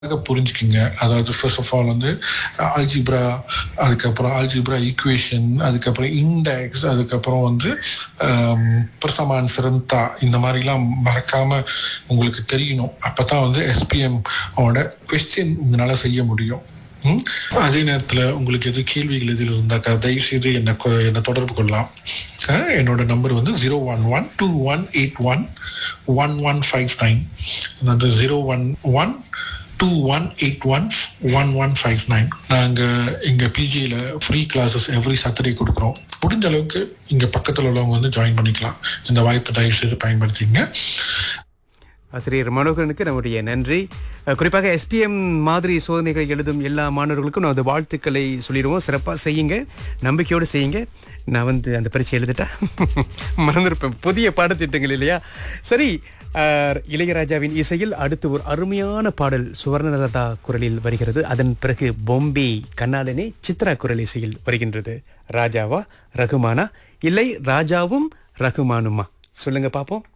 புரிஞ்சுக்குங்க அதாவது first of all வந்து ஆல்ஜிப்ரா அதுக்கப்புறம் ஆல்ஜிப்ரா ஈக்குவேஷன் அதுக்கப்புறம் இண்டெக்ஸ் அதுக்கப்புறம் வந்து பிரசமான் சிறந்தா இந்த மாதிரிலாம் மறக்காம உங்களுக்கு தெரியணும் அப்பதான் வந்து எஸ்பிஎம் ஓட கொஸ்டின் உங்களால செய்ய முடியும் ம்? அதே நேரத்தில் உங்களுக்கு எது கேள்விகள் எதில் இருந்தாக்கா தயவு செய்து என்னை கொ- என்னை தொடர்பு கொள்ளலாம் அஹ், என்னோட நம்பர் வந்து zero one one two one eight one one one five nine அதாவது zero one one two one eight one one one five nine நாங்கள் இங்கே பிஜியில் ஃப்ரீ கிளாஸஸ் எவ்ரி சாட்டர்டே கொடுக்குறோம் முடிஞ்ச அளவுக்கு இங்கே பக்கத்தில் உள்ளவங்க வந்து ஜாயின் பண்ணிக்கலாம் இந்த வாய்ப்பை தயவு செய்து பயன்படுத்திங்க ஆசிரியர் மனோகரனுக்கு நம்முடைய நன்றி அஹ், குறிப்பாக எஸ்பிஎம் மாதிரி சோதனைகள் எழுதும் எல்லா மாணவர்களுக்கும் நான் வாழ்த்துக்களை சொல்லிடுவோம் சிறப்பாக செய்யுங்க நம்பிக்கையோடு செய்யுங்க நான் வந்து அந்த பரீட்சை எழுதிட்டா மறந்துருப்பேன் புதிய பாடத்திட்டங்கள் இல்லையா சரி அஹ், இளையராஜாவின் இசையில் அடுத்து ஒரு அருமையான பாடல் சுவர்ணலதா குரலில் வருகிறது அதன் பிறகு பொம்பே கண்ணாலனே சித்ரா குரல் இசையில் வருகின்றது ராஜாவா ரகுமானா இல்லை ராஜாவும் ரகுமானுமா சொல்லுங்க பாப்போம்